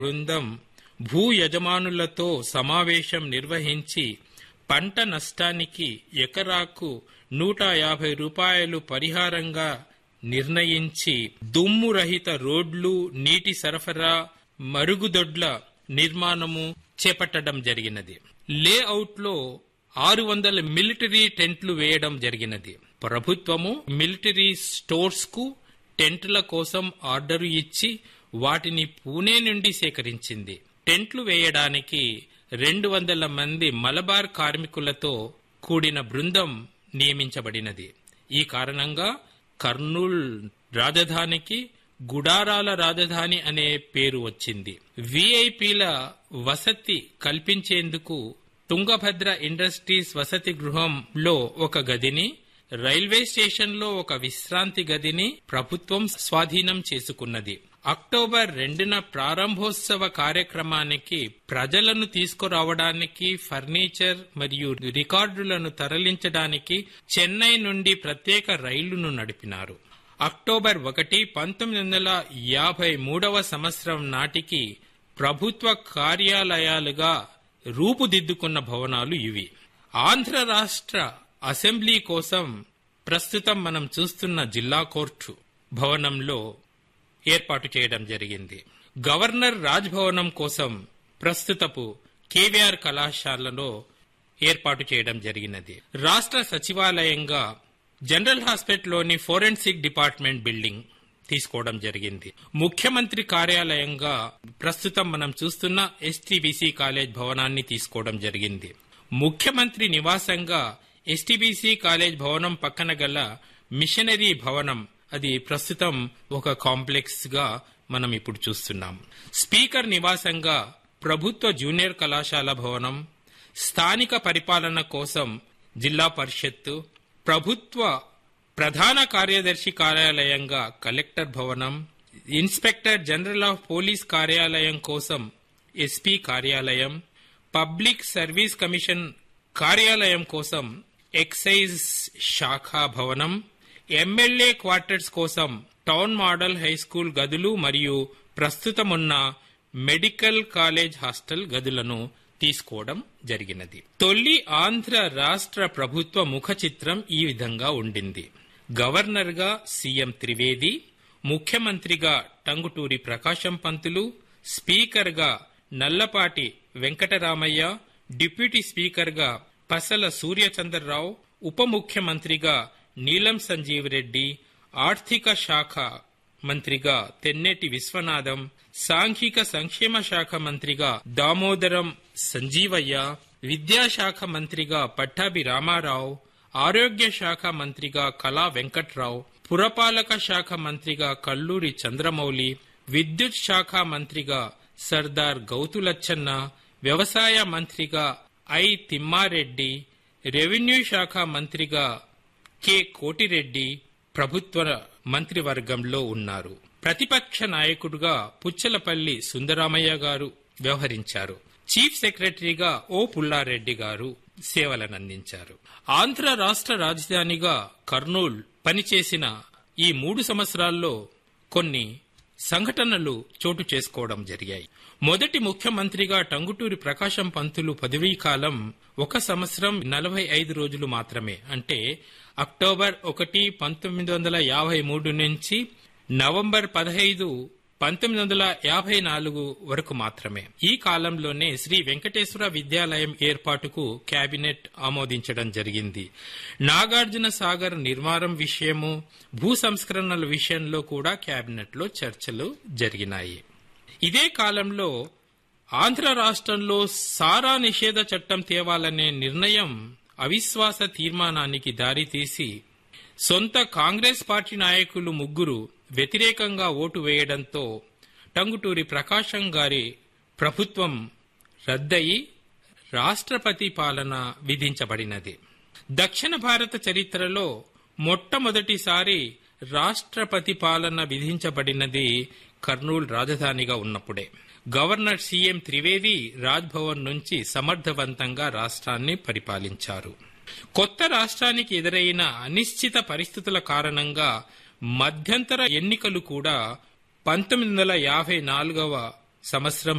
బృందం భూ యజమానులతో సమావేశం నిర్వహించి పంట నష్టానికి ఎకరాకు నూట యాభై రూపాయలు పరిహారంగా నిర్ణయించి దుమ్ము రహిత రోడ్లు నీటి సరఫరా మరుగుదొడ్ల నిర్మాణము చేపట్టడం జరిగినది లేఅవుట్లో ఆరు వందల మిలిటరీ టెంట్లు వేయడం జరిగినది ప్రభుత్వము మిలిటరీ స్టోర్స్ కు టెంట్ల కోసం ఆర్డరు ఇచ్చి వాటిని పూణే నుండి సేకరించింది టెంట్లు వేయడానికి రెండు వందల మంది మలబార్ కార్మికులతో కూడిన బృందం నియమించబడినది ఈ కారణంగా కర్నూల్ రాజధానికి గుడారాల రాజధాని అనే పేరు వచ్చింది విఐపీల వసతి కల్పించేందుకు తుంగభద్ర ఇండస్ట్రీస్ వసతి గృహంలో ఒక గదిని రైల్వే స్టేషన్లో ఒక విశ్రాంతి గదిని ప్రభుత్వం స్వాధీనం చేసుకున్నది అక్టోబర్ రెండున ప్రారంభోత్సవ కార్యక్రమానికి ప్రజలను తీసుకురావడానికి ఫర్నిచర్ మరియు రికార్డులను తరలించడానికి చెన్నై నుండి ప్రత్యేక రైలును నడిపినారు అక్టోబర్ ఒకటి పంతొమ్మిది వందల యాభై మూడవ సంవత్సరం నాటికి ప్రభుత్వ కార్యాలయాలుగా రూపుదిద్దుకున్న భవనాలు ఇవి ఆంధ్ర రాష్ట్ర అసెంబ్లీ కోసం ప్రస్తుతం మనం చూస్తున్న జిల్లా కోర్టు భవనంలో ఏర్పాటు చేయడం జరిగింది గవర్నర్ రాజ్భవనం కోసం ప్రస్తుతపు కేవీఆర్ కళాశాలలో ఏర్పాటు చేయడం జరిగినది రాష్ట్ర సచివాలయంగా జనరల్ హాస్పిటల్లోని ఫోరెన్సిక్ డిపార్ట్మెంట్ బిల్డింగ్ తీసుకోవడం జరిగింది ముఖ్యమంత్రి కార్యాలయంగా ప్రస్తుతం మనం చూస్తున్న ఎస్టీబీసీ కాలేజ్ భవనాన్ని తీసుకోవడం జరిగింది ముఖ్యమంత్రి నివాసంగా ఎస్టీబీసీ కాలేజ్ భవనం పక్కన గల మిషనరీ భవనం అది ప్రస్తుతం ఒక కాంప్లెక్స్ గా మనం ఇప్పుడు చూస్తున్నాం స్పీకర్ నివాసంగా ప్రభుత్వ జూనియర్ కళాశాల భవనం స్థానిక పరిపాలన కోసం జిల్లా పరిషత్తు ప్రభుత్వ ప్రధాన కార్యదర్శి కార్యాలయంగా కలెక్టర్ భవనం ఇన్స్పెక్టర్ జనరల్ ఆఫ్ పోలీస్ కార్యాలయం కోసం ఎస్పీ కార్యాలయం పబ్లిక్ సర్వీస్ కమిషన్ కార్యాలయం కోసం ఎక్సైజ్ శాఖా భవనం ఎమ్మెల్యే క్వార్టర్స్ కోసం టౌన్ మోడల్ హై స్కూల్ గదులు మరియు ప్రస్తుతమున్న మెడికల్ కాలేజ్ హాస్టల్ గదులను తీసుకోవడం జరిగినది తొలి ఆంధ్ర రాష్ట్ర ప్రభుత్వ ముఖ చిత్రం ఈ విధంగా ఉండింది గవర్నర్ గా సీఎం త్రివేది ముఖ్యమంత్రిగా టంగుటూరి ప్రకాశం పంతులు స్పీకర్ గా నల్లపాటి వెంకటరామయ్య డిప్యూటీ స్పీకర్ గా పసల సూర్యచంద్రరావు ఉప ముఖ్యమంత్రిగా నీలం సంజీవ్ రెడ్డి ఆర్థిక శాఖ మంత్రిగా తెన్నేటి విశ్వనాథం సాంఘిక సంక్షేమ శాఖ మంత్రిగా దామోదరం సంజీవయ్య విద్యాశాఖ మంత్రిగా పట్టాభి రామారావు ఆరోగ్య శాఖ మంత్రిగా కళా వెంకట్రావు పురపాలక శాఖ మంత్రిగా కల్లూరి చంద్రమౌళి విద్యుత్ శాఖ మంత్రిగా సర్దార్ గౌతులచ్చన్న వ్యవసాయ మంత్రిగా ఐ తిమ్మారెడ్డి రెవెన్యూ శాఖ మంత్రిగా కె కోటిరెడ్డి ప్రభుత్వ మంత్రివర్గంలో ఉన్నారు ప్రతిపక్ష నాయకుడుగా పుచ్చలపల్లి సుందరామయ్య గారు వ్యవహరించారు చీఫ్ సెక్రటరీగా ఓ పుల్లారెడ్డి గారు సేవలనందించారు ఆంధ్ర రాష్ట్ర రాజధానిగా కర్నూల్ పనిచేసిన ఈ మూడు సంవత్సరాల్లో కొన్ని సంఘటనలు చోటు చేసుకోవడం జరిగాయి మొదటి ముఖ్యమంత్రిగా టంగుటూరి ప్రకాశం పంతులు పదవీ కాలం ఒక సంవత్సరం నలభై ఐదు రోజులు మాత్రమే అంటే అక్టోబర్ ఒకటి పంతొమ్మిది వందల యాభై మూడు నుంచి నవంబర్ పదహైదు పంతొమ్మిది వందల యాభై నాలుగు వరకు మాత్రమే ఈ కాలంలోనే శ్రీ వెంకటేశ్వర విద్యాలయం ఏర్పాటుకు కేబినెట్ ఆమోదించడం జరిగింది నాగార్జున సాగర్ నిర్మాణం విషయము భూ సంస్కరణల విషయంలో కూడా కేబినెట్ లో చర్చలు జరిగినాయి ఇదే కాలంలో ఆంధ్ర రాష్ట్రంలో సారా నిషేధ చట్టం తేవాలనే నిర్ణయం అవిశ్వాస తీర్మానానికి దారితీసి సొంత కాంగ్రెస్ పార్టీ నాయకులు ముగ్గురు వ్యతిరేకంగా ఓటు వేయడంతో టంగుటూరి ప్రకాశం గారి ప్రభుత్వం రద్దయి రాష్ట్రపతి పాలన విధించబడినది దక్షిణ భారత చరిత్రలో మొట్టమొదటిసారి రాష్ట్రపతి పాలన విధించబడినది కర్నూలు రాజధానిగా ఉన్నప్పుడే గవర్నర్ సీఎం త్రివేది రాజ్భవన్ నుంచి సమర్థవంతంగా రాష్ట్రాన్ని పరిపాలించారు కొత్త రాష్ట్రానికి ఎదురైన అనిశ్చిత పరిస్థితుల కారణంగా మధ్యంతర ఎన్నికలు కూడా పంతొమ్మిది వందల యాభై నాలుగవ సంవత్సరం